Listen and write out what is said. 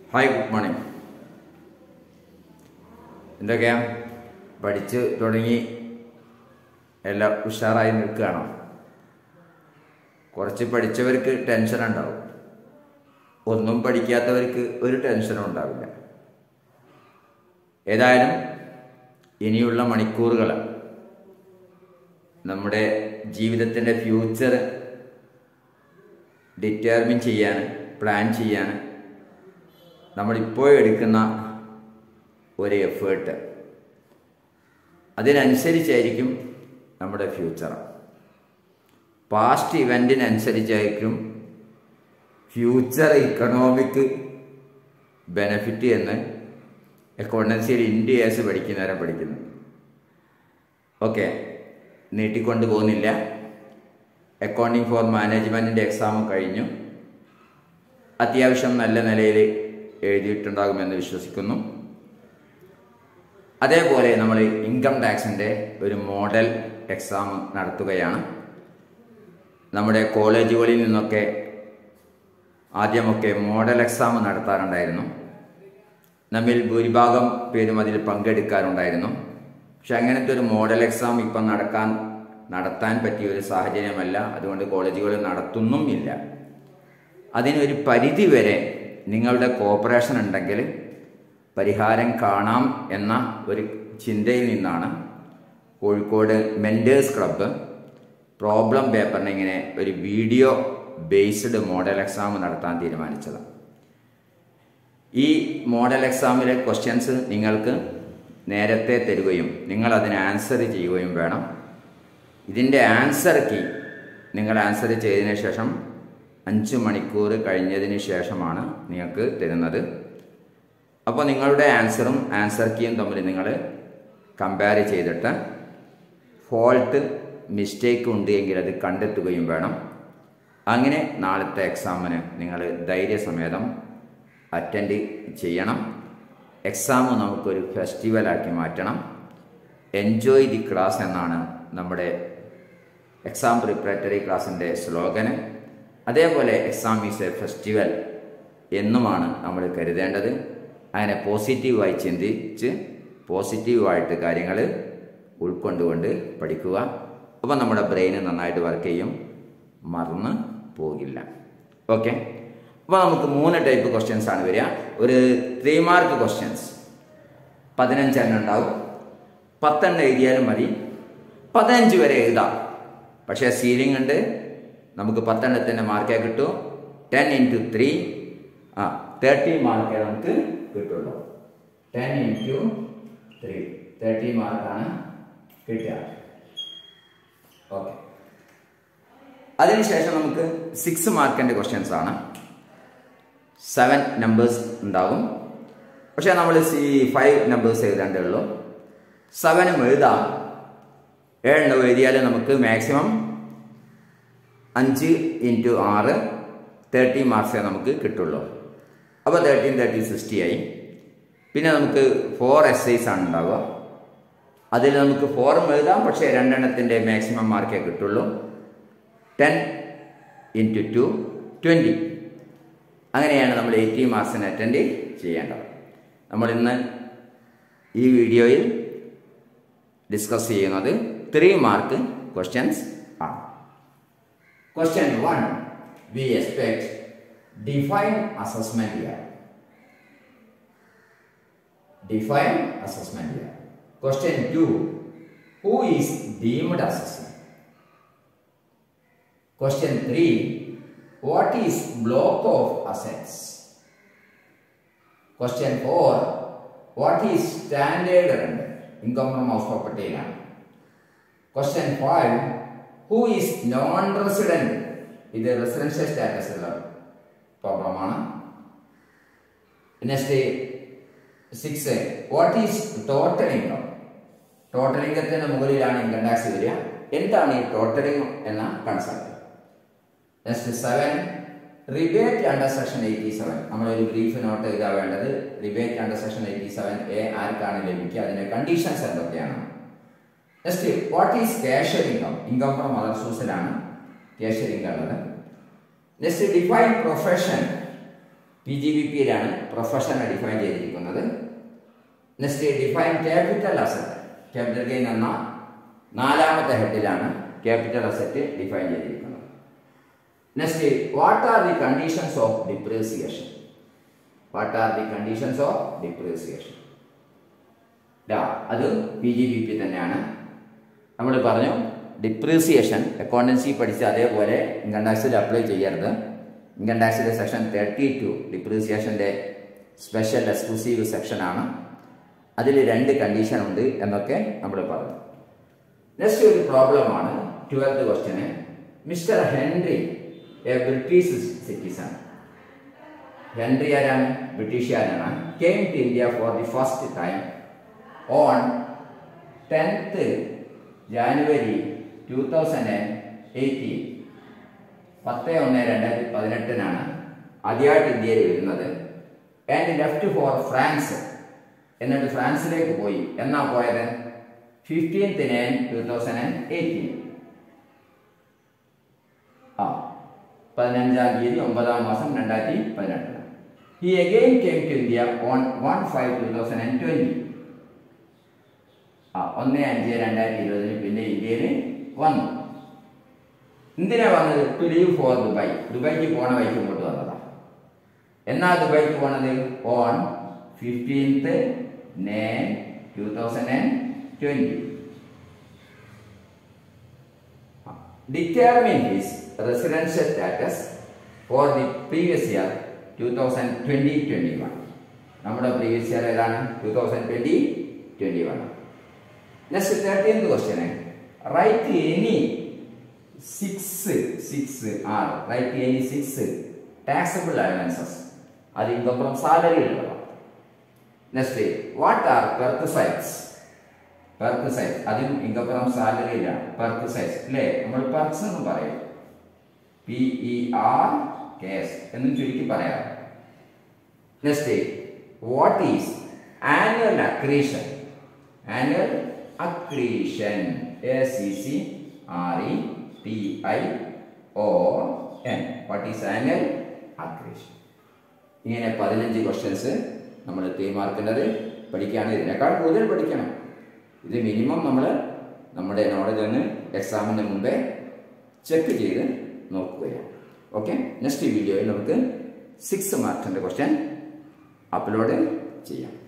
hi good morning എന്തൊക്കെയാ പഠിച്ച് തുടങ്ങി എല്ലാം ഉഷാറായി നിൽക്കുകയാണോ കുറച്ച് പഠിച്ചവർക്ക് ടെൻഷൻ ഉണ്ടാവും ഒന്നും പഠിക്കാത്തവർക്ക് ഒരു ടെൻഷനും ഉണ്ടാവില്ല ഏതായാലും ഇനിയുള്ള മണിക്കൂറുകൾ നമ്മുടെ ജീവിതത്തിൻ്റെ ഫ്യൂച്ചർ ഡിറ്റർമിൻ ചെയ്യാൻ പ്ലാൻ ചെയ്യാൻ നമ്മളിപ്പോൾ എടുക്കുന്ന ഒരു എഫേർട്ട് അതിനനുസരിച്ചായിരിക്കും നമ്മുടെ ഫ്യൂച്ചർ പാസ്റ്റ് ഇവൻറ്റിനനുസരിച്ചായിരിക്കും ഫ്യൂച്ചർ ഇക്കണോമിക് ബെനഫിറ്റ് എന്ന് അക്കൗണ്ടൻസിയിൽ ഇന്ത്യസ് പഠിക്കുന്നവരെ പഠിക്കുന്നു ഓക്കെ നീട്ടിക്കൊണ്ട് പോകുന്നില്ല അക്കൗണ്ടിങ് ഫോർ മാനേജ്മെൻറ്റിൻ്റെ എക്സാം കഴിഞ്ഞു അത്യാവശ്യം നല്ല നിലയിൽ എഴുതിയിട്ടുണ്ടാകുമെന്ന് വിശ്വസിക്കുന്നു അതേപോലെ നമ്മൾ ഇൻകം ടാക്സിൻ്റെ ഒരു മോഡൽ എക്സാം നടത്തുകയാണ് നമ്മുടെ കോളേജുകളിൽ നിന്നൊക്കെ ആദ്യമൊക്കെ മോഡൽ എക്സാം നടത്താറുണ്ടായിരുന്നു നമ്മിൽ ഭൂരിഭാഗം പേരും അതിൽ പങ്കെടുക്കാറുണ്ടായിരുന്നു പക്ഷെ അങ്ങനത്തെ ഒരു മോഡൽ എക്സാം ഇപ്പം നടക്കാൻ നടത്താൻ പറ്റിയ ഒരു സാഹചര്യമല്ല അതുകൊണ്ട് കോളേജുകൾ നടത്തുന്നും ഇല്ല അതിനൊരു പരിധി വരെ നിങ്ങളുടെ കോപ്പറേഷൻ ഉണ്ടെങ്കിൽ പരിഹാരം കാണാം എന്ന ഒരു ചിന്തയിൽ നിന്നാണ് കോഴിക്കോട് മെൻറ്റേഴ്സ് ക്ലബ്ബ് പ്രോബ്ലം പേപ്പറിന് ഇങ്ങനെ ഒരു വീഡിയോ ബേസ്ഡ് മോഡൽ എക്സാം നടത്താൻ തീരുമാനിച്ചത് ഈ മോഡൽ എക്സാമിലെ ക്വസ്റ്റ്യൻസ് നിങ്ങൾക്ക് നേരത്തെ തരികയും നിങ്ങൾ അതിന് ആൻസർ ചെയ്യുകയും വേണം ഇതിൻ്റെ ആൻസർ കീ നിങ്ങൾ ആൻസർ ചെയ്തതിന് ശേഷം അഞ്ച് മണിക്കൂർ കഴിഞ്ഞതിന് ശേഷമാണ് നിങ്ങൾക്ക് തരുന്നത് അപ്പോൾ നിങ്ങളുടെ ആൻസറും ആൻസർ കീയും തമ്മിൽ നിങ്ങൾ കമ്പയർ ചെയ്തിട്ട് ഫോൾട്ട് മിസ്റ്റേക്ക് ഉണ്ട് എങ്കിൽ അത് കണ്ടെത്തുകയും വേണം അങ്ങനെ നാളത്തെ എക്സാമിന് നിങ്ങൾ ധൈര്യസമേതം അറ്റൻഡ് ചെയ്യണം എക്സാം നമുക്കൊരു ഫെസ്റ്റിവലാക്കി മാറ്റണം എൻജോയ് ദി ക്ലാസ് എന്നാണ് നമ്മുടെ എക്സാം പ്രിപ്പറേറ്ററി ക്ലാസ്സിൻ്റെ സ്ലോഗന് അതേപോലെ എക്സാം ഈസ് എ ഫെസ്റ്റിവൽ എന്നുമാണ് നമ്മൾ കരുതേണ്ടത് അങ്ങനെ പോസിറ്റീവായി ചിന്തിച്ച് പോസിറ്റീവായിട്ട് കാര്യങ്ങൾ ഉൾക്കൊണ്ടുകൊണ്ട് പഠിക്കുക അപ്പോൾ നമ്മുടെ ബ്രെയിൻ നന്നായിട്ട് വർക്ക് ചെയ്യും മറന്ന് പോകില്ല ഓക്കെ അപ്പോൾ നമുക്ക് മൂന്ന് ടൈപ്പ് ക്വസ്റ്റ്യൻസ് ആണ് വരിക ഒരു ത്രീ മാർക്ക് ക്വസ്റ്റ്യൻസ് പതിനഞ്ചെണ്ണം ഉണ്ടാവും പത്തെണ്ണം എഴുതിയാലും മതി പതിനഞ്ച് വരെ എഴുതാം പക്ഷേ സീലിംഗ് ഉണ്ട് നമുക്ക് പത്തെണ്ണത്തിൻ്റെ മാർക്കേ കിട്ടൂ ടെൻ ഇൻറ്റു ത്രീ ആ തേർട്ടി മാർക്കേ നമുക്ക് കിട്ടുള്ളൂ ടെൻ ഇൻറ്റു ത്രീ തേർട്ടി മാർക്കാണ് കിട്ടുക ഓക്കെ അതിനുശേഷം നമുക്ക് സിക്സ് മാർക്കിൻ്റെ ക്വസ്റ്റ്യൻസ് ആണ് സെവൻ നമ്പേഴ്സ് ഉണ്ടാകും പക്ഷേ നമ്മൾ സി ഫൈവ് നമ്പേഴ്സ് എഴുതേണ്ടേ ഉള്ളൂ സെവനും എഴുതാം ഏഴെണ്ണം എഴുതിയാൽ നമുക്ക് മാക്സിമം അഞ്ച് ഇൻറ്റു ആറ് തേർട്ടി മാർക്സേ നമുക്ക് കിട്ടുള്ളൂ അപ്പോൾ തേർട്ടീൻ തേർട്ടി സിക്സ്റ്റി ആയി പിന്നെ നമുക്ക് ഫോർ എസ് ഐസ് ആണ് ഉണ്ടാവുക അതിൽ നമുക്ക് ഫോറും എഴുതാം പക്ഷേ രണ്ടെണ്ണത്തിൻ്റെ മാക്സിമം മാർക്കേ കിട്ടുള്ളൂ ടെൻ ഇൻറ്റു ടു ട്വൻറ്റി അങ്ങനെയാണ് നമ്മൾ എയ്റ്റി മാർക്സിന് അറ്റൻഡ് ചെയ്യേണ്ടത് നമ്മൾ ഇന്ന് ഈ വീഡിയോയിൽ ഡിസ്കസ് ചെയ്യുന്നത് ത്രീ മാർക്ക് ക്വസ്റ്റ്യൻസ് ആണ് question one we expect define assessment year define assessment year question two who is deemed assessment question three what is block of assets question 4 what is standard rent income from house property ലാണ് question 5 who is non resident ഇത് residential status ഉള്ള problem ആണ് next six what is total income total ഇൻകത്തിന് മുകളിലാണ് income tax വരിക എന്താണ് ഈ totalling എന്ന concept next seven rebate under section eighty seven നമ്മളൊരു ബ്രീഫ് നോട്ട് എഴുതാൻ വേണ്ടത് rebate under section eighty seven A ആർക്കാണ് ലഭിക്കുക അതിന്റെ കണ്ടീഷൻസ് എന്തൊക്കെയാണ് next what is casual income income from other സോഴ്സിലാണ് ക്യാഷ്യർ ഇൻകം ഉള്ളത് next define profession P G B പിയിലാണ് പ്രൊഫഷനെ ഡിഫൈൻ ചെയ്തിരിക്കുന്നത് next define capital asset capital gain എന്ന നാലാമത്തെ ഹെഡിലാണ് ക്യാപിറ്റൽ അസറ്റ് ഡിഫൈൻ ചെയ്തിരിക്കുന്നത് next what are the conditions of depreciation what are the conditions of depreciation അത് P G B P തന്നെയാണ് നമ്മൾ പറഞ്ഞു ഡിപ്രീസിയേഷൻ അക്കൗണ്ടൻസി പഠിച്ച അതേപോലെ ഇൻകം ടാക്സിൽ അപ്ലൈ ചെയ്യരുത് ഇൻകം ടാക്സിലെ സെക്ഷൻ തേർട്ടി ടു ഡിപ്രീസിയേഷൻ്റെ സ്പെഷ്യൽ എക്സ്ക്ലൂസീവ് സെക്ഷനാണ് അതിൽ രണ്ട് കണ്ടീഷൻ ഉണ്ട് എന്നൊക്കെ നമ്മൾ പറഞ്ഞു നെക്സ്റ്റ് ഒരു പ്രോബ്ലമാണ് ട്വൽത്ത് ക്വസ്റ്റ്യന് mister Henry a British citizen Henry ആരാണ് ബ്രിട്ടീഷുകാരനാണ് came to India for the first time on tenth January two thousand eighteen പത്ത് ഒന്ന് രണ്ടായിരത്തി പതിനെട്ടിനാണ് ആദ്യമായിട്ട് ഇന്ത്യയിൽ വരുന്നത് ആൻഡ് ലെഫ്റ്റ് ഫോർ ഫ്രാൻസ് എന്നിട്ട് ഫ്രാൻസിലേക്ക് പോയി എന്നാ പോയത് fifteenth nine two thousand eighteen ആ പതിനഞ്ചാം തീയതി ഒമ്പതാം മാസം രണ്ടായിരത്തി പതിനെട്ടിന് he again came to India on one five two thousand and twenty ആ ഒന്ന് അഞ്ച് രണ്ടായിരത്തി ഇരുപതിന് പിന്നെ ഇന്ത്യയിൽ വന്നു എന്തിനാ വന്നത് ടു ലീവ് ഫോർ ദുബായ് ദുബായിക്ക് പോണ വഴിക്ക് ഇങ്ങോട്ട് വന്നതാ എന്നാ ദുബായിക്ക് പോണത് on fifteenth nine two thousand and twenty determine his residential status for the previous year two thousand twenty twenty one നമ്മുടെ പ്രീവിയസ് ഇയർ ഏതാണ് two thousand twenty twenty one next thirteenth question write any six six or write any six taxable allowances അത് income from സാലറിയിലുള്ളതാണ് next what are perquisites perquisite അതും income from സാലറിയിലാണ് പെർക്സൈറ്റ്സ് അല്ലേ നമ്മൾ perks എന്ന് പറയും P E R K S എന്നും ചുരുക്കി പറയാം next what is annual accretion annual accretion A C C R E T I O N what is annual accretion ഇങ്ങനെ പതിനഞ്ച് ക്വസ്റ്റ്യൻസ് നമ്മൾ തീർമാർക്കുന്നത് പഠിക്കുകയാണ് ഇതിനേക്കാൾ കൂടുതൽ പഠിക്കണം ഇത് മിനിമം നമ്മൾ നമ്മുടെ നോളജ് ഒന്ന് എക്സാമിന് മുമ്പേ ചെക്ക് ചെയ്ത് നോക്കുകയാണ് ഓക്കെ നെക്സ്റ്റ് വീഡിയോയിൽ നമുക്ക് സിക്സ് മാർക്സിൻ്റെ ക്വസ്റ്റ്യൻ അപ്ലോഡ് ചെയ്യാം